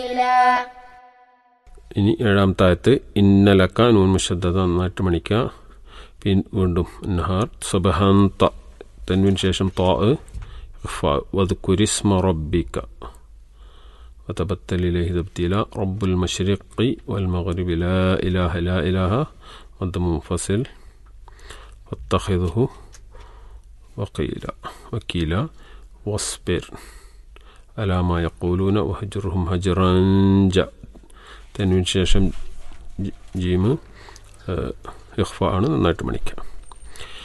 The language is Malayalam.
ഇനി ഏഴാമത്തെ ആയത്ത് ഇന്നലക്ക നൂൻ മുഷദ്ദത നന്നായിട്ട് മണിക്കുക പിൻ വീണ്ടും നഹാർ സുബഹാന്ത തൻവിന് ശേഷം താ വദ്കുരിസ്മ റബ്ബിക وتبتل إليه تبتيلا رب المشرق والمغرب لا إله لا إله مد منفصل واتخذه وقيلا وكيلا واصبر على ما يقولون وهجرهم هجرا جاء തൻവിന് ശേഷം ജീമ് ഇഖ്ഫ ആണ് നന്നായിട്ട് മണിക്കുക